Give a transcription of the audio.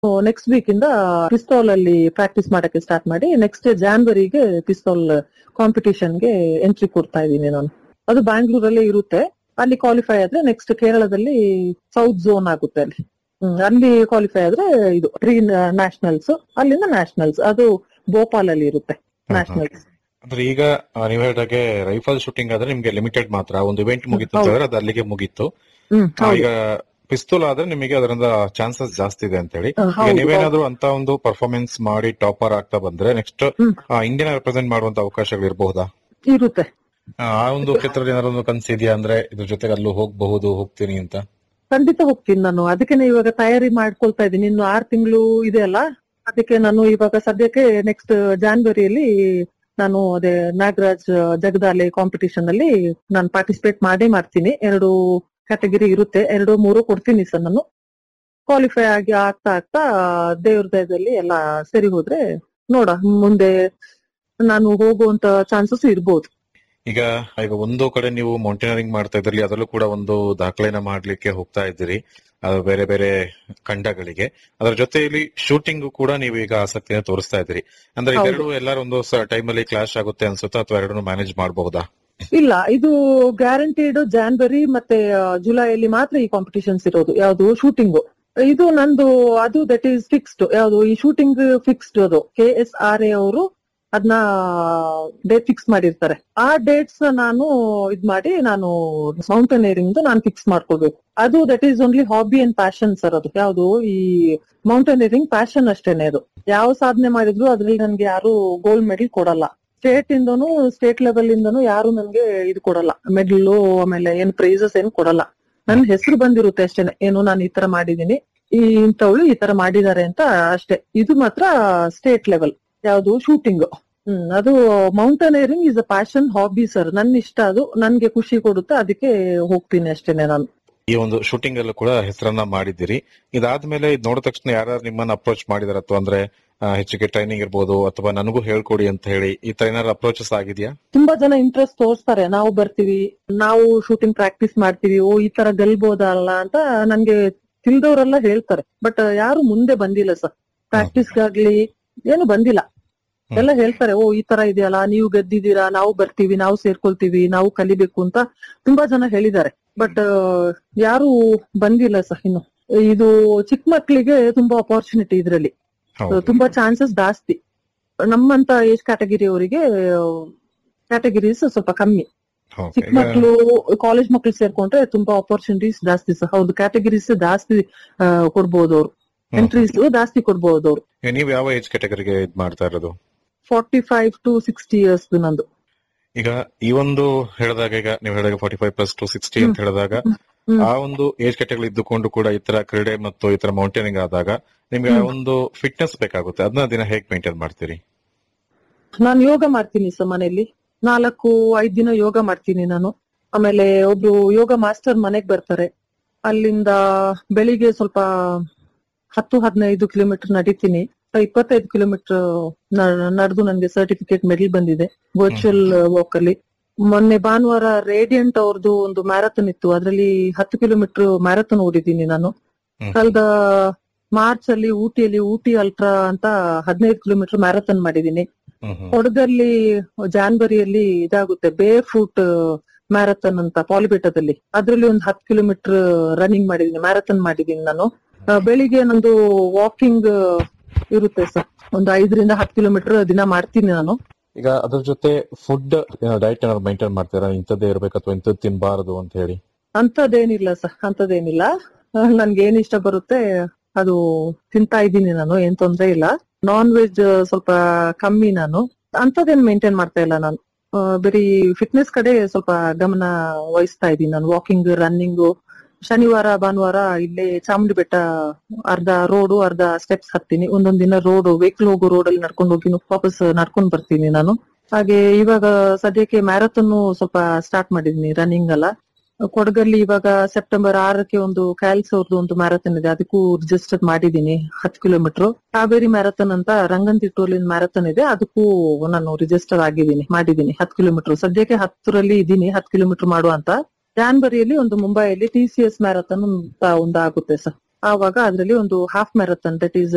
Next week ಇಂದ ಪಿಸ್ತೂಲ್ ಅಲ್ಲಿ practice ಮಾಡಕ್ಕೆ ಸ್ಟಾರ್ಟ್ ಮಾಡಿ ನೆಕ್ಸ್ಟ್ ಜಾನ್ವರಿಗೆ ಪಿಸ್ತೂಲ್ ಕಾಂಪಿಟಿಷನ್ಗೆ ಎಂಟ್ರಿ ಕೊಡ್ತಾ ಇದ್ದೀನಿ ನಾನು ಅದು ಬ್ಯಾಂಗ್ಳೂರಲ್ಲೇ ಇರುತ್ತೆ ಅಲ್ಲಿ ಕ್ವಾಲಿಫೈ ಆದ್ರೆ ನೆಕ್ಸ್ಟ್ ಕೇರಳದಲ್ಲಿ ಸೌತ್ ಝೋನ್ ಆಗುತ್ತೆ ಅಲ್ಲಿ ಹ್ಮ್, ಅಲ್ಲಿ ಕ್ವಾಲಿಫೈ ಆದ್ರೆ ಇದು ಪ್ರೀ ನ್ಯಾಷನಲ್ಸ್ ಅಲ್ಲಿಂದ ನ್ಯಾಷನಲ್ಸ್ ಅದು ಭೋಪಾಲ್ ಅಲ್ಲಿ ಇರುತ್ತೆ ನ್ಯಾಷನಲ್ಸ್ ಅಂದ್ರೆ ಈಗ ಆ, ನೀವ್ ಹೇಳಿದಾಗೆ ರೈಫಲ್ ಶೂಟಿಂಗ್ ಆದ್ರೆ ನಿಮ್ಗೆ ಲಿಮಿಟೆಡ್ ಮಾತ್ರ ಒಂದು ಇವೆಂಟ್ ಮುಗಿತು ಅಂತ ಹೇಳಿದ್ರೆ ಅದು ಅಲ್ಲಿಗೆ ಮುಗಿತ್ತು ಹ್ಮ್ ಆ, ಹೌದು ಈಗ ಪಿಸ್ತೂಲ್ ಆದ್ರೆ ನಿಮಗೆ ಅದರಿಂದ ಚಾನ್ಸಸ್ ಜಾಸ್ತಿ ಇದೆ ಅಂತ ಹೇಳಿ ಆ, ಈಗ ಹೌದು, ನೀವೇನಾದ್ರೂ ಅಂತ ಒಂದು ಪರ್ಫಾರ್ಮೆನ್ಸ್ ಮಾಡಿ ಟಾಪರ್ ಆಗ್ತಾ ಬಂದ್ರೆ ನೆಕ್ಸ್ಟ್ ಹ್ಮ್. ಇಂಡಿಯನ್ ರೆಪ್ರೆಸೆಂಟ್ ಮಾಡುವಂತ ಅವಕಾಶಗಳು ಇರಬಹುದಾ ಇರುತ್ತೆ ಆ ಒಂದು ಕ್ಷೇತ್ರದಲ್ಲಿ ಏನಾದ್ರು ಒಂದು ಕನ್ಸಿದ್ಯಾ ಅಂದ್ರೆ ಇದ್ರ ಜೊತೆಗೆ ಅಲ್ಲೂ ಹೋಗ್ಬಹುದು ಹೋಗ್ತೀನಿ ಅಂತ ಖಂಡಿತ ಹೋಗ್ತೀನಿ ನಾನು ಅದಕ್ಕೆ ಇವಾಗ ತಯಾರಿ ಮಾಡ್ಕೊಳ್ತಾ ಇದ್ದೀನಿ ಇನ್ನು ಆರ್ ತಿಂಗಳು ಇದೆ ಅಲ್ಲ ಅದಕ್ಕೆ ನಾನು ಇವಾಗ ಸದ್ಯಕ್ಕೆ ನೆಕ್ಸ್ಟ್ ಜಾನ್ವರಿಯಲ್ಲಿ ನಾನು ಅದೇ ನಾಗರಾಜ್ ಜಗದಾಲೆ ಕಾಂಪಿಟಿಷನ್ ಅಲ್ಲಿ ನಾನು ಪಾರ್ಟಿಸಿಪೇಟ್ ಮಾಡೇ ಮಾಡ್ತೀನಿ ಎರಡು ಕ್ಯಾಟಗರಿ ಇರುತ್ತೆ ಎರಡು ಮೂರು ಕೊಡ್ತೀನಿ ಸರ್ ನಾನು ಕ್ವಾಲಿಫೈ ಆಗಿ ಆಗ್ತಾ ಆಗ್ತಾ ದೇವ್ರ ದಯದಲ್ಲಿ ಎಲ್ಲ ಸರಿ ಹೋದ್ರೆ ನೋಡ ಮುಂದೆ ನಾನು ಹೋಗುವಂತ ಚಾನ್ಸಸ್ ಇರ್ಬೋದು ಈಗ ಈಗ ಒಂದು ಕಡೆ ನೀವು ಮೌಂಟೇನರಿಂಗ್ ಮಾಡ್ತಾ ಇದ್ರಲ್ಲಿ ಅದರಲ್ಲೂ ಕೂಡ ಒಂದು ದಾಖಲೆನ ಮಾಡ್ಲಿಕ್ಕೆ ಹೋಗ್ತಾ ಇದ್ದೀರಿ ಅದು ಬೇರೆ ಬೇರೆ ಖಂಡಗಳಿಗೆ ಅದರ ಜೊತೆಯಲ್ಲಿ ಶೂಟಿಂಗ್ ಕೂಡ ನೀವು ಈಗ ಆಸಕ್ತಿಯನ್ನು ತೋರಿಸ್ತಾ ಇದ್ದೀರಿ ಅಂದ್ರೆ ಹೌದು. ಇದೆರಡು ಎಲ್ಲಾರು ಒಂದು ಟೈಮ್ ಅಲ್ಲಿ ಕ್ಲಾಶ್ ಆಗುತ್ತೆ ಅನ್ಸುತ್ತಾ ಅಥವಾ ಎರಡನ್ನು ಮ್ಯಾನೇಜ್ ಮಾಡಬಹುದಾ ಇಲ್ಲ ಇದು ಗ್ಯಾರಂಟಿಡ್ ಜಾನ್ವರಿ ಮತ್ತೆ ಜುಲೈಯಲ್ಲಿ ಮಾತ್ರ ಈ ಕಾಂಪಿಟಿಷನ್ಸ್ ಇರೋದು ಯಾವುದು ಶೂಟಿಂಗ್ ಇದು ನಂದು ಅದು ದಟ್ ಈಸ್ ಫಿಕ್ಸ್ಡ್ ಯಾವುದು ಈ ಶೂಟಿಂಗ್ ಫಿಕ್ಸ್ಡ್ ಅದು ಕೆ ಎಸ್ ಆರ್ ಎ ಅವರು ಅದನ್ನ ಡೇಟ್ ಫಿಕ್ಸ್ ಮಾಡಿರ್ತಾರೆ ಆ ಡೇಟ್ಸ್ ನಾನು ಇದ್ ಮಾಡಿ ನಾನು ಮೌಂಟೇನಿಯರಿಂಗ್ ನಾನು ಫಿಕ್ಸ್ ಮಾಡ್ಕೊಳ್ಬೇಕು ಅದು that is only hobby and passion sir ಅದು ಯಾವುದು ಈ ಮೌಂಟೇನಿಯರಿಂಗ್ ಪ್ಯಾಷನ್ ಅಷ್ಟೇನೆ ಅದು ಯಾವ ಸಾಧನೆ ಮಾಡಿದ್ರು ಅದ್ರಲ್ಲಿ ನನ್ಗೆ ಯಾರು ಗೋಲ್ಡ್ ಮೆಡಲ್ ಕೊಡಲ್ಲ ಸ್ಟೇಟ್ ಇಂದನು ಸ್ಟೇಟ್ ಲೆವೆಲ್ ಇಂದನು ಯಾರು ನನ್ಗೆ ಇದು ಕೊಡಲ್ಲ ಮೆಡಲ್ ಆಮೇಲೆ ಏನ್ ಪ್ರೈಸಸ್ ಏನ್ ಕೊಡಲ್ಲ ನನ್ ಹೆಸರು ಬಂದಿರುತ್ತೆ ಅಷ್ಟೇನೆ ಏನು ನಾನು ಈ ತರ ಮಾಡಿದೀನಿ ಈ ಇಂಥವಳು ಈ ತರ ಮಾಡಿದ್ದಾರೆ ಅಂತ ಅಷ್ಟೇ ಇದು ಮಾತ್ರ ಸ್ಟೇಟ್ ಲೆವೆಲ್ ಯಾವುದು ಶೂಟಿಂಗ್ ಹ್ಮ್ ಅದು mountaineering is a passion hobby sir ನನ್ ಇಷ್ಟ ಅದು ನನ್ಗೆ ಖುಷಿ ಕೊಡುತ್ತೆ ಅದಕ್ಕೆ ಹೋಗ್ತೀನಿ ಅಷ್ಟೇನೆ ನಾನು ಈ ಒಂದು ಶೂಟಿಂಗ್ ಅಲ್ಲೂ ಕೂಡ ಹೆಸರನ್ನ ಮಾಡಿದ್ದೀರಿ ಇದಾದ್ಮೇಲೆ ಇದ್ ನೋಡಿದ ತಕ್ಷಣ ಯಾರು ನಿಮ್ಮನ್ನ ಅಪ್ರೋಚ್ ಮಾಡಿದಾರ ಅಥವಾ ಅಂದ್ರೆ ಆ, ಹೆಚ್ಚಿಗೆ ಟ್ರೈನಿಂಗ್ ಇರ್ಬೋದು ಅಥವಾ ನನಗೂ ಹೇಳ್ಕೊಡಿ ಅಂತ ಹೇಳಿ ಈ ತರ ಏನಾದ್ರು ಅಪ್ರೋಚಸ್ ಆಗಿದ್ಯಾ ತುಂಬಾ ಜನ ಇಂಟ್ರೆಸ್ಟ್ ತೋರಿಸ್ತಾರೆ ನಾವು ಬರ್ತೀವಿ ನಾವು ಶೂಟಿಂಗ್ ಪ್ರಾಕ್ಟೀಸ್ ಮಾಡ್ತೀವಿ ಓ ಈ ತರ ಗೆಲ್ಬೋದಲ್ಲ ಅಂತ ನನ್ಗೆ ತಿಳಿದವರೆಲ್ಲ ಹೇಳ್ತಾರೆ ಬಟ್ ಯಾರು ಮುಂದೆ ಬಂದಿಲ್ಲ ಸರ್ ಪ್ರಾಕ್ಟೀಸ್ಗಾಗ್ಲಿ ಏನು ಬಂದಿಲ್ಲ ಹ್ಮ್. ಎಲ್ಲ ಹೇಳ್ತಾರೆ ಓ ಈ ತರ ಇದೆಯಲ್ಲ ನೀವು ಗೆದ್ದಿದ್ದೀರಾ ನಾವು ಬರ್ತೀವಿ ನಾವು ಸೇರ್ಕೊಳ್ತೀವಿ ನಾವು ಕಲಿಬೇಕು ಅಂತ ತುಂಬಾ ಜನ ಹೇಳಿದ್ದಾರೆ ಬಟ್ ಯಾರು ಬಂದಿಲ್ಲ ಸರ್ ಇನ್ನು ಇದು ಚಿಕ್ಕ ಮಕ್ಳಿಗೆ ತುಂಬಾ ಅಪಾರ್ಚುನಿಟಿ ಇದ್ರಲ್ಲಿ ಹೌದು. ತುಂಬಾ ಚಾನ್ಸಸ್ ಜಾಸ್ತಿ ನಮ್ಮಂತ ಏಜ್ ಕ್ಯಾಟಗರಿ ಅವರಿಗೆ ಕ್ಯಾಟಗರೀಸ್ ಸ್ವಲ್ಪ ಕಮ್ಮಿ Okay. ಚಿಕ್ಕ ಈಗ ಮಕ್ಳು ಕಾಲೇಜ್ ಮಕ್ಳು ಸೇರ್ಕೊಂಡ್ರೆ ತುಂಬಾ ಅಪಾರ್ಚುನಿಟೀಸ್ ಜಾಸ್ತಿ ಸರ್ ಹೌದು ಕ್ಯಾಟಗರೀಸ್ ಜಾಸ್ತಿ ಆ, ಕೊಡ್ಬೋದು ಅವ್ರು ಹ್ಮ್. ಎಂಟ್ರೀಸ್ ಜಾಸ್ತಿ ಕೊಡ್ಬೋದು ಅವ್ರು ಈಗ ನೀವ್ ಯಾವ ಏಜ್ ಕ್ಯಾಟಗರಿಗೆ ಇದ್ ಮಾಡ್ತಾ ಇರೋದು forty five to sixty years ನಂದು ಈಗ ಈ ಒಂದು ಹೇಳಿದಾಗ ಈಗ ನೀವು ಹೇಳಿದಾಗ forty five plus to sixty ಅಂತ ಹೇಳಿದಾಗ ಹ್ಮ್. ಆ ಒಂದು ಏಜ್ ಕ್ಯಾಟಗರಿ ಇದ್ದುಕೊಂಡು ಕೂಡ ಈ ತರ ಕ್ರೀಡೆ ಮತ್ತು ಈ ತರ ಮೌಂಟೇನಿಂಗ್ ಆದಾಗ ನಿಮ್ಗೆ ಆ ಹ್ಮ್. ಒಂದು ಫಿಟ್ನೆಸ್ ಬೇಕಾಗುತ್ತೆ ಅದನ್ನ ದಿನ ಹೇಗ್ ಮೇಂಟೈನ್ ಮಾಡ್ತೀರಿ ನಾನು ಯೋಗ ಮಾಡ್ತೀನಿ ಸರ್ ಮನೆಯಲ್ಲಿ ನಾಲ್ಕು ಐದ್ ದಿನ ಯೋಗ ಮಾಡ್ತೀನಿ ನಾನು ಆಮೇಲೆ ಒಬ್ರು ಯೋಗ ಮಾಸ್ಟರ್ ಮನೆಗ್ ಬರ್ತಾರೆ ಅಲ್ಲಿಂದ ಬೆಳಿಗ್ಗೆ ಸ್ವಲ್ಪ ಹತ್ತು ಹದಿನೈದು ಕಿಲೋಮೀಟರ್ ನಡೀತೀನಿ ಇಪ್ಪತ್ತೈದು ಕಿಲೋಮೀಟರ್ ನಡೆದು ನನ್ಗೆ ಸರ್ಟಿಫಿಕೇಟ್ ಮೆಡಲ್ ಬಂದಿದೆ ವರ್ಚುವಲ್ ವಾಕ್ ಅಲ್ಲಿ ಮೊನ್ನೆ ಭಾನುವಾರ ರೇಡಿಯಂಟ್ ಅವ್ರದ್ದು ಒಂದು ಮ್ಯಾರಥನ್ ಇತ್ತು ಅದ್ರಲ್ಲಿ ಹತ್ತು ಕಿಲೋಮೀಟರ್ ಮ್ಯಾರಥನ್ ಓಡಿದ್ದೀನಿ ನಾನು ಹ್ಮ್. ಕಳೆದ ಮಾರ್ಚ್ ಅಲ್ಲಿ ಊಟಿಯಲ್ಲಿ ಊಟಿ ಅಲ್ಟ್ರಾ ಅಂತ ಹದಿನೈದು ಕಿಲೋಮೀಟರ್ ಮ್ಯಾರಥನ್ ಮಾಡಿದ್ದೀನಿ ಹ್ಮ್ ಹ್ಮ್. ಕೊಡಗಲ್ಲಿ ಜಾನ್ವರಿಯಲ್ಲಿ ಇದಾಗುತ್ತೆ ಬೇರ್ ಫೂಟ್ ಮ್ಯಾರಥನ್ ಅಂತ ಪಾಲಿಬೇಟದಲ್ಲಿ ಅದ್ರಲ್ಲಿ ಒಂದು ಹತ್ತು ಕಿಲೋಮೀಟರ್ ರನ್ನಿಂಗ್ ಮಾಡಿದೀನಿ ಮ್ಯಾರಥನ್ ಮಾಡಿದೀನಿ ನಾನು ಆ, ಬೆಳಿಗ್ಗೆ ನಂದು ವಾಕಿಂಗ್ ಇರುತ್ತೆ ಸರ್ ಒಂದು ಐದರಿಂದ ಹತ್ತು ಕಿಲೋಮೀಟರ್ ದಿನ ಮಾಡ್ತೀನಿ ನಾನು ಈಗ ಅದ್ರ ಜೊತೆ ಫುಡ್ ಡೈಟ್ ಏನಾದ್ರು ಮೇಂಟೈನ್ ಮಾಡ್ತೀರಾ ಇಂಥದ್ದೇ ಇರ್ಬೇಕು ಅಥವಾ ಇಂಥದ್ದು ತಿನ್ಬಾರದು ಅಂತ ಹೇಳಿ ಅಂತದೇನಿಲ್ಲ ಸರ್ ಅಂತದೇನಿಲ್ಲ ಆ, ನನ್ಗೆ ಏನ್ ಇಷ್ಟ ಬರುತ್ತೆ ಅದು ತಿಂತಾ ಇದ್ದೀನಿ ನಾನು ಏನ್ ತೊಂದ್ರೆ ಇಲ್ಲ ನಾನ್ ವೆಜ್ ಸ್ವಲ್ಪ ಕಮ್ಮಿ ನಾನು ಅಂತದೇನ್ ಮೇಂಟೈನ್ ಮಾಡ್ತಾ ಇಲ್ಲ ನಾನು ಆ, ಬರೀ ಫಿಟ್ನೆಸ್ ಕಡೆ ಸ್ವಲ್ಪ ಗಮನ ವಹಿಸ್ತಾ ಇದ್ದೀನಿ ನಾನು ವಾಕಿಂಗ್ ರನ್ನಿಂಗು ಶನಿವಾರ ಭಾನುವಾರ ಇಲ್ಲೇ ಚಾಮುಂಡಿ ಬೆಟ್ಟ ಅರ್ಧ ರೋಡು ಅರ್ಧ ಸ್ಟೆಪ್ಸ್ ಹತ್ತೀನಿ ಒಂದೊಂದ್ ದಿನ ರೋಡ್ ವೆಹಿಕಲ್ ಹೋಗೋ ರೋಡ್ ಅಲ್ಲಿ ನಡ್ಕೊಂಡು ಹೋಗಿ ವಾಪಸ್ ನಡ್ಕೊಂಡ್ ಬರ್ತೀನಿ ನಾನು ಹಾಗೆ ಇವಾಗ ಸದ್ಯಕ್ಕೆ ಮ್ಯಾರಥನ್ ಸ್ವಲ್ಪ ಸ್ಟಾರ್ಟ್ ಮಾಡಿದೀನಿ ರನ್ನಿಂಗ್ ಅಲ್ಲ ಕೊಡಗಲ್ಲಿ ಇವಾಗ ಸೆಪ್ಟೆಂಬರ್ ಆರಕ್ಕೆ ಒಂದು ಕ್ಯಾಲ್ಸ್ ಅವ್ರದ್ದು ಒಂದು ಮ್ಯಾರಥನ್ ಇದೆ ಅದಕ್ಕೂ ರಿಜಿಸ್ಟರ್ ಮಾಡಿದೀನಿ ಹತ್ತು ಕಿಲೋಮೀಟರ್ ಕಾವೇರಿ ಮ್ಯಾರಥನ್ ಅಂತ ರಂಗಂತಿಟ್ಟೂರ್ಲಿ ಮರಾಥನ್ ಇದೆ ಅದಕ್ಕೂ ನಾನು ರಿಜಿಸ್ಟರ್ ಆಗಿದ್ದೀನಿ ಮಾಡಿದ್ದೀನಿ ಹತ್ತು ಕಿಲೋಮೀಟರ್ ಸದ್ಯಕ್ಕೆ ಹತ್ತರಲ್ಲಿ ಇದ್ದೀನಿ ಹತ್ತು ಕಿಲೋಮೀಟರ್ ಮಾಡುವ ಅಂತ ಜಾನ್ವರಿಯಲ್ಲಿ ಒಂದು ಮುಂಬೈಯಲ್ಲಿ ಟಿ ಸಿ ಎಸ್ ಮ್ಯಾರಥನ್ ಅಂತ ಒಂದು ಆಗುತ್ತೆ ಸರ್ ಆವಾಗ ಅದ್ರಲ್ಲಿ ಒಂದು ಹಾಫ್ ಮ್ಯಾರಥನ್ ದಟ್ ಈಸ್